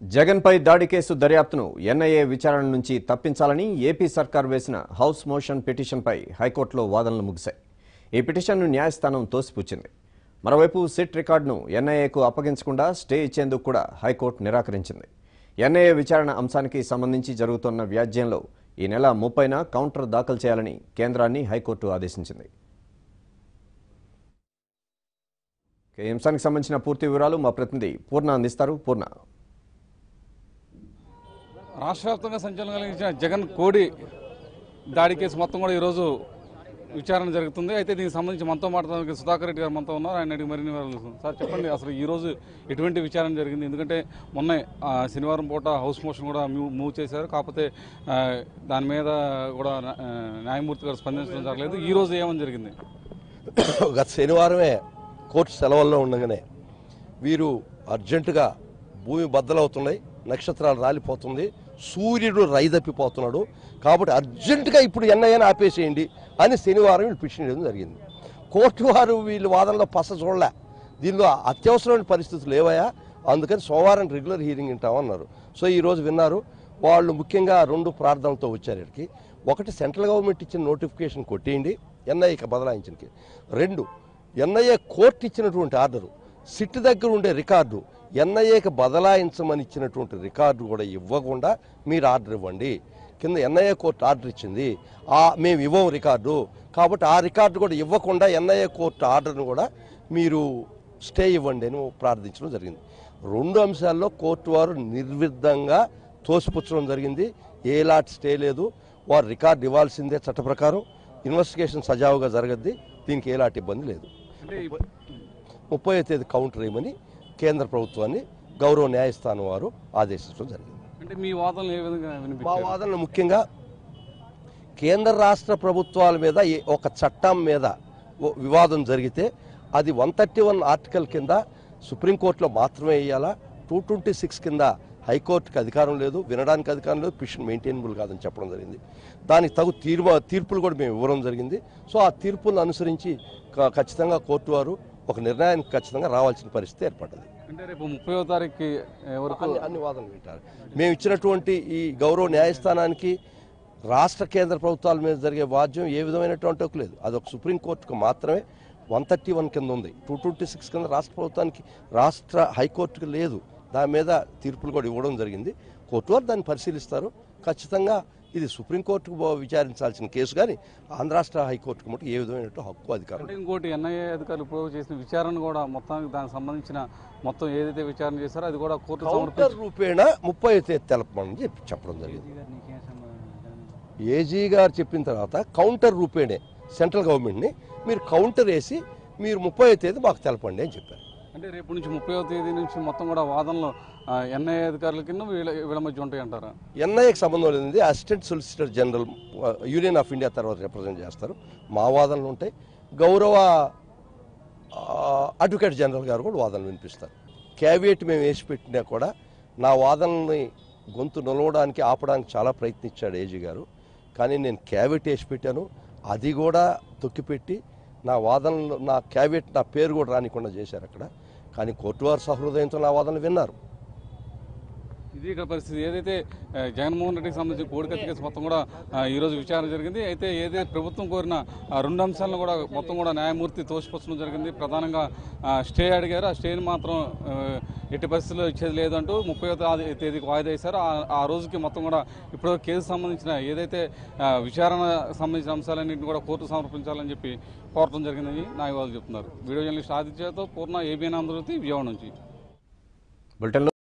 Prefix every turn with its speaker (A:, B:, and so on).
A: జగన్పై దాడి కేసు దర్యాప్తును ఎన్ఐఏ విచారణ నుంచి తప్పించాలని ఏపీ సర్కార్ వేసిన హౌస్ మోషన్ పిటిషన్పై హైకోర్టులో వాదనలు ముగిశాయి ఈ పిటిషన్ను న్యాయస్థానం తోసిపుచ్చింది మరోవైపు సిట్ రికార్డును ఎన్ఐఏకు అప్పగించకుండా స్టే ఇచ్చేందుకు కూడా హైకోర్టు నిరాకరించింది ఎన్ఐఏ విచారణ అంశానికి సంబంధించి జరుగుతున్న వ్యాజ్యంలో ఈ నెల ముప్పైన కౌంటర్ దాఖలు చేయాలని కేంద్రాన్ని హైకోర్టు ఆదేశించింది ఈ అంశానికి సంబంధించిన పూర్తి వివరాలు మా ప్రతినిధి పూర్ణ అందిస్తారు పూర్ణ
B: రాష్ట్ర వ్యాప్తంగా సంచలనం కలిగించిన జగన్ కోడి దాడి కేసు మొత్తం కూడా ఈరోజు విచారణ జరుగుతుంది అయితే దీనికి సంబంధించి మనతో మాట్లాడడానికి సుధాకర్ రెడ్డి గారు మనతో ఉన్నారు ఆయన అడిగి మరిన్ని వివరాలు తెలుసుకుందాం. సార్ చెప్పండి అసలు ఈ రోజు ఎటువంటి విచారణ జరిగింది ఎందుకంటే మొన్న ఆ, శనివారం పూట హౌస్ మోషన్ కూడా మూవ్ మూవ్ చేశారు కాకపోతే ఆ, దాని మీద కూడా ఆ, న్యాయమూర్తి గారు స్పందించడం జరగలేదు ఈ రోజు ఏమని జరిగింది
C: గత శనివారమే కోర్టు సెలవుల్లో ఉండగానే వీరు అర్జెంటుగా భూమి బద్దలవుతున్నాయి నక్షత్రాలు రాలిపోతుంది సూర్యుడు రైదప్పిపోతున్నాడు కాబట్టి అర్జెంటుగా ఇప్పుడు ఎన్ఐఏని ఆపేసేయండి అని శనివారం వీళ్ళు పిటిషన్ వేయడం జరిగింది కోర్టు వారు వీళ్ళు వాదనలో పస చూడలే దీనిలో అత్యవసరమైన పరిస్థితులు లేవయా అందుకని సోమవారం రెగ్యులర్ హీరింగ్ వింటామన్నారు సో ఈరోజు విన్నారు వాళ్ళు ముఖ్యంగా రెండు ప్రార్థనలతో వచ్చారు ఇక్కడికి ఒకటి సెంట్రల్ గవర్నమెంట్ ఇచ్చిన నోటిఫికేషన్ కొట్టేయండి ఎన్ఐఏకి బదలాయించడానికి రెండు ఎన్ఐఏ కోర్టు ఇచ్చినటువంటి ఆర్డరు సిట్ దగ్గర ఉండే రికార్డు ఎన్ఐఏకి బదలాయించమని ఇచ్చినటువంటి రికార్డు కూడా ఇవ్వకుండా మీరు ఆర్డర్ ఇవ్వండి కింద ఎన్ఐఏ కోర్టు ఆర్డర్ ఇచ్చింది ఆ మేము ఇవ్వం రికార్డు కాబట్టి ఆ రికార్డు కూడా ఇవ్వకుండా ఎన్ఐఏ కోర్టు ఆర్డర్ను కూడా మీరు స్టే ఇవ్వండి అని ప్రార్థించడం జరిగింది రెండు అంశాల్లో కోర్టు వారు నిర్విద్ధంగా తోసిపుచ్చడం జరిగింది ఏలాంటి స్టే లేదు వారు రికార్డు ఇవ్వాల్సిందే చట్ట ప్రకారం ఇన్వెస్టిగేషన్ సజావుగా జరగద్ది దీనికి ఎలాంటి ఇబ్బంది లేదు
B: అంటే ఈ-
C: ముప్పై తేదీ కౌంటర్ ఇవ్వమని కేంద్ర ప్రభుత్వాన్ని గౌరవ న్యాయస్థానం వారు ఆదేశించడం జరిగింది
B: అంటే మీ వాదనలు ఏ విధంగా
C: మా
B: వినిపించారు
C: వాదనలు ముఖ్యంగా కేంద్ర రాష్ట్ర ప్రభుత్వాల మీద ఏ- ఒక చట్టం మీద ఓ వివాదం జరిగితే అది వన్ థర్టీ వన్ ఆర్టికల్ కింద సుప్రీంకోర్టులో మాత్రమే వేయాలా టూ ట్వంటీ సిక్స్ కింద హైకోర్టుకి అధికారం లేదు వినడానికి అధికారం లేదు పిషన్ మెయింటైనబుల్ కాదని చెప్పడం జరిగింది దానికి తగు తీర్మా తీర్పులు కూడా మేము ఇవ్వడం జరిగింది సో ఆ తీర్పులను అనుసరించి క- ఖచ్చితంగా కోర్టు వారు ఒక నిర్ణయానికి ఖచ్చితంగా రావాల్సిన పరిస్థితి ఏర్పడ్డది
B: అంటే రేపు ముప్పైవ తారీఖుకి వరకు
C: అన్ని అన్ని వాదనలు వింటారు మేము ఇచ్చినటువంటి ఈ గౌరవ న్యాయస్థానానికి రాష్ట్ర కేంద్ర ప్రభుత్వాల మీద జరిగే వాద్యం ఏ విధమైనటువంటి హక్కు లేదు అది ఒక సుప్రీంకోర్టుకు మాత్రమే వన్ థర్టీ వన్ కింద ఉంది టూ ట్వంటీ సిక్స్ కింద రాష్ట్ర ప్రభుత్వానికి రాష్ట్ర హైకోర్టుకు లేదు దాని మీద తీర్పులు కూడా ఇవ్వడం జరిగింది కోర్టు వారు దాన్ని పరిశీలిస్తారు ఖచ్చితంగా ఇది సుప్రీంకోర్టుకు పో- విచారించాల్సిన కేసు కానీ ఆంధ్ర రాష్ట్ర హైకోర్టుకు మటు ఏ విధమైన హక్కు అధికారం
B: అంటే ఇంకోటి ఎన్ఐఏ అధికారులు ఇప్పుడు చేసిన విచారణ కూడా మొత్తానికి దానికి సంబంధించిన మొత్తం ఏదైతే విచారణ చేశారో అది కూడా కోర్టు
C: కౌంటర్ రూపేణ ముప్పై తేదీ తెలపమని చెప్పి చెప్పడం జరిగింది ఏజీ గారు చెప్పిన తర్వాత కౌంటర్ రూపేణే సెంట్రల్ గవర్నమెంట్ని మీరు కౌంటర్ వేసి మీరు ముప్పై తేదీ మాకు తెలపండి అని చెప్పారు
B: అంటే రేపు నుంచి ముప్పైవ తేదీ నుంచి మొత్తం కూడా వాదనలు ఎన్ఐఏ అధికారుల కింద వీళ్ళ వీళ్ళ మధ్య ఉంటాయి అంటారా
C: ఎన్ఐఏకి సంబంధం లేనిది అసిస్టెంట్ సొలిసిటర్ జనరల్ ఆ, యూనియన్ ఆఫ్ ఇండియా తర్వాత రిప్రజెంట్ చేస్తారు మా వాదనలు ఉంటాయి గౌరవ ఆ, అడ్వకేట్ జనరల్ గారు కూడా వాదనలు వినిపిస్తారు క్యావియేట్ మేము వేసి పెట్టినా కూడా నా వాదనల్ని గొంతు నిలవడానికి ఆపడానికి చాలా ప్రయత్నించాడు ఏజీ గారు కానీ నేను క్యావిట్ వేసి పెట్టాను అది కూడా తొక్కిపెట్టి నా వాదనలు నా క్యావిట్ నా పేరు కూడా రానికుండా చేశారు అక్కడ కానీ కోర్టు వారు సహృదయంతో నా వాదనలు విన్నారు
B: ఇది ఇక్కడ పరిస్థితి ఏదైతే ఆ, జగన్మోహన్ రెడ్డికి సంబంధించిన కోడికత్తి కేసు మొత్తం కూడా ఆ, ఈ రోజు విచారణ జరిగింది అయితే ఏదైతే ప్రభుత్వం కోరిన ఆ రెండు అంశాలను కూడా మొత్తం కూడా న్యాయమూర్తి తోసిపుచ్చడం జరిగింది ప్రధానంగా ఆ, స్టే అడిగారు ఆ స్టేని మాత్రం ఆ, ఎట్టి పరిస్థితుల్లో ఇచ్చేది లేదంటూ ముప్పై తేదీకి వాయిదా వేశారు ఆ- ఆ రోజుకి మొత్తం కూడా ఇప్పుడు కేసు సంబంధించిన ఏదైతే ఆ, విచారణ సంబంధించిన అంశాలన్నింటినీ కూడా కోర్టు సమర్పించాలని చెప్పి కోరటం జరిగిందని న్యాయవాదులు చెప్తున్నారు వీడియో జర్నలిస్ట్ ఆదిత్యతో పూర్ణ ఏబిఎన్ ఆంధ్రజ్యోతి విజయవాడ నుంచి
A: బులెటిన్లో